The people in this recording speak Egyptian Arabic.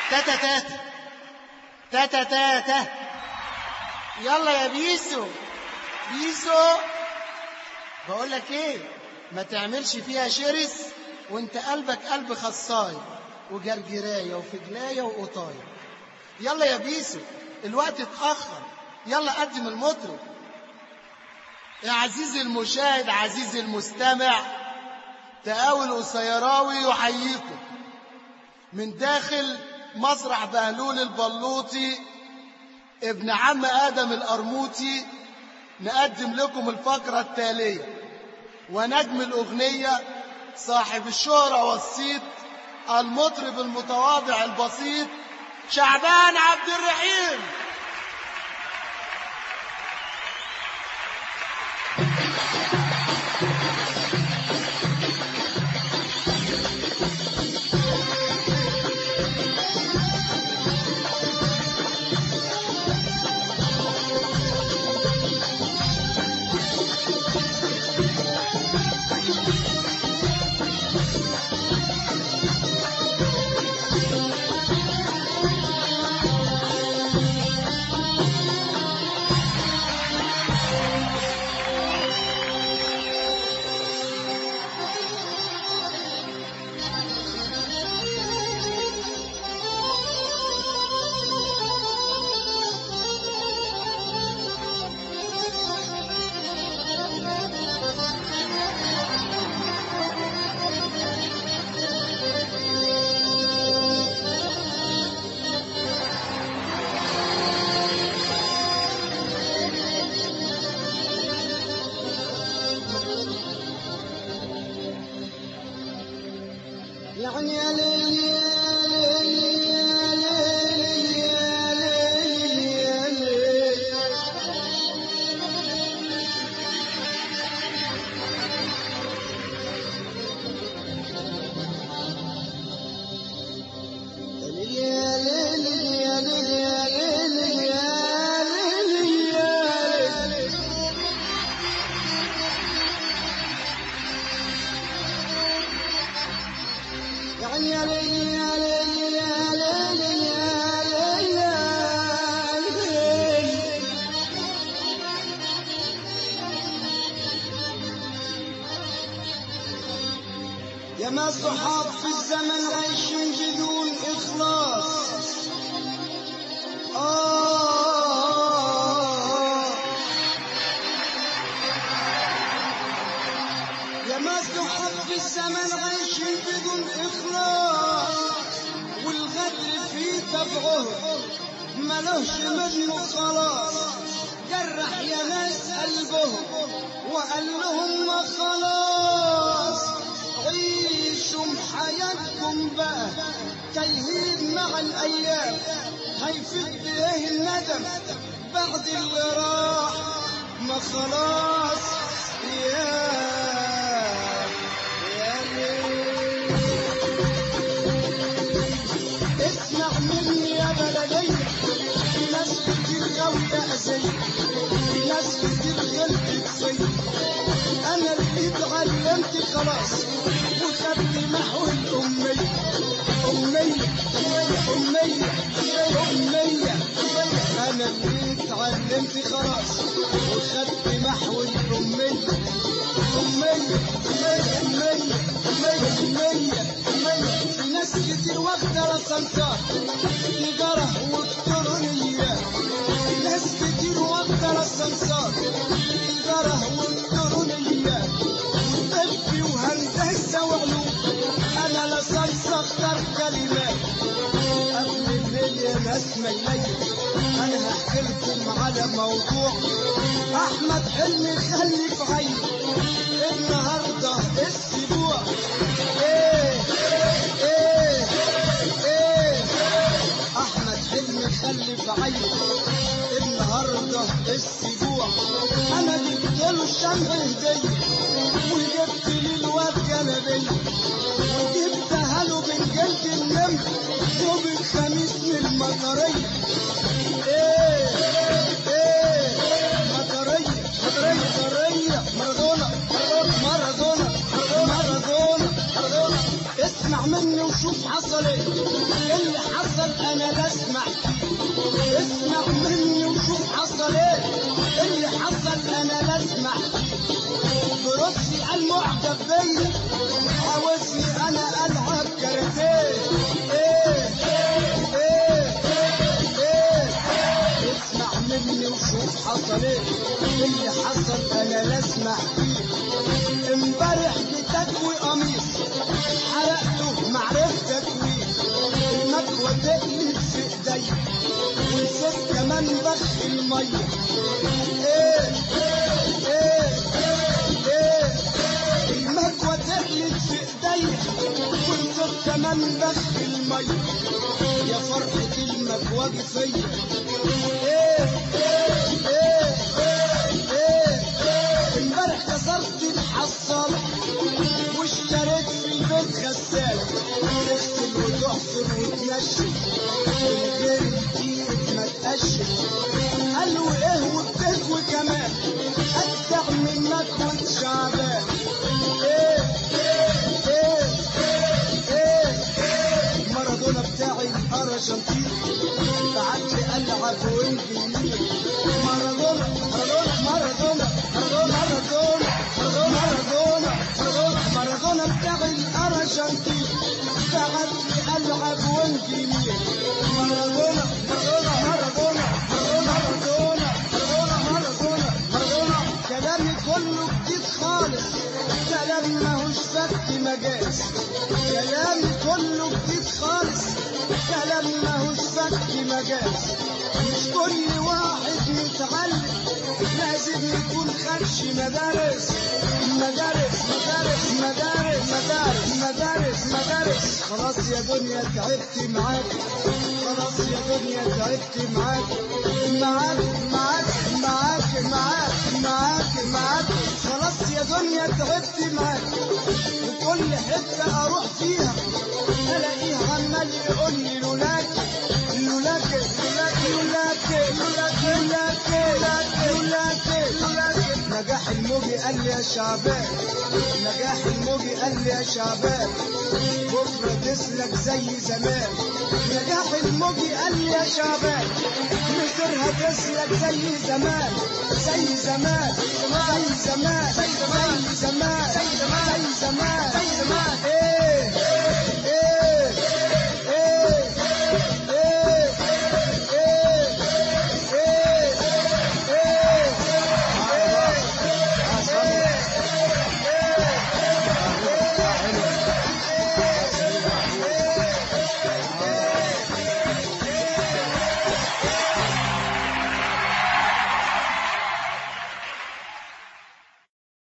تاتا تاتا تاتا تاتا يلا يا بيسو بيسو بقول لك ايه ما تعملش فيها شرس وانت قلبك قلب خصاي وجرجرايه وفجلايه وقطايه يلا يا بيسو الوقت اتاخر يلا قدم المطرب يا عزيزي المشاهد عزيزي المستمع تقاول قصيراوي يحييكم من داخل مسرح بهلول البلوطي ابن عم آدم الأرموطي نقدم لكم الفقرة التالية ونجم الأغنية صاحب الشهرة والصيت المطرب المتواضع البسيط شعبان عبد الرحيم يعني يا ليل يا ليل يا ليل يا ليل يا ليل يا ليل يا ليل يا ليل يا ليل يا ليل يعني يا ليل يا ليل يا ليل يا ليل يا ليل يا ما صحاب في الزمن عايشين بدون إخلاص آه يا ما صحاب في الزمن عايشين بدون إخلاص والغدر في طبعه ملوش منه خلاص جرح يا ناس قلبهم وقال لهم ما خلاص عيشوا حياتكم بقى تيهيد مع الأيام هيفيد ايه الندم بعد اللي راح ما خلاص يا يا ليل اسمع مني يا بلدي في ناس كتير غاوية أذية في ناس كتير غلطت زي أنا اللي اتعلمت خلاص وخدت محو الأمية أمية أمية أمية أنا اللي اتعلمت خلاص وخدت محو الأمية أمية أمية أمية أمية أمية في ناس كتير واخدة رسمتها تجارة والكترونية في ناس كتير واخدة رسمتها تجارة والكترونية طب وهندسة وعلوم أنا لصنص أختار كلمات قبل الليل يا ناس ميلية أنا هحكي لكم على موضوع أحمد حلمي خلي في عيني النهاردة السبوع إيه إيه إيه أحمد حلمي خلي في عيني النهاردة السبوع أنا جبت له الشمع هدية وجبت لي الواد جلبية وجبتها له من جلد النمر يوم الخميس من المطرية ايه ايه مطرية مطرية مطرية مارادونا مارادونا مارادونا مارادونا مارادونا اسمع اسمع مني وشوف حصل ايه اللي حصل انا بسمع فيه اسمع مني وشوف حصل ايه اللي حصل انا بسمع فيه برصي قال معجب بيا عاوزني انا العب كاراتيه ايه ايه ايه اسمع مني وشوف حصل ايه اللي حصل انا لا اسمع فيه امبارح بتكوي قميص حرقته معرفت تكويه المكوى تقلب في ايديا ونسيت كمان بخ الميه ايه ايه ايه المكوى تقلب في ايديا ونسيت كمان بخ الميه يا فرحة المكوى فيا ايه ايه ايه ايه امبارح كسرت الحصالة واشتريت في البيت غسالة تغسل وتحصر وتنشف من غير ايدك ما تقشف قالوا ايه وبتكوي كمان اجدع من مكوة شعبان ايه ايه ايه ايه مارادونا بتاعي الارجنتين بعت لي العب وانجليزي مارادونا مارادونا مارادونا مارادونا مارادونا مارادونا مارادونا بتاعي الارجنتين بعت لي العب وانجليزي مارادونا مارادونا مارادونا مارادونا مارادونا مارادونا مارادونا كلامي كله جديد خالص كلام ماهوش فك مجاز كلامي كله جديد خالص كلام ماهوش فك مجاز مش كل واحد متعلم لازم يكون خدش مدارس مدارس مدارس مدارس مدارس مدارس مدارس خلاص يا دنيا تعبت معاك خلاص يا دنيا تعبت معاك معاك معاك معاك معاك معاك معاك خلاص يا دنيا تعبت معاك وكل حتة أروح فيها ألاقيه عمال يقول لي لولاك لولاك لولاك لولاك لولاك لولاك لولاك لولاك نجاح الموجي قال لي يا شعبان نجاح الموجي قال لي يا شعبان بكرة تسلك زي زمان نجاح الموجي قال لي يا شعبان مصيرها تسلك زي زمان زي زمان زي زمان زي زمان زي زمان زي زمان زي زمان زي زمان ايه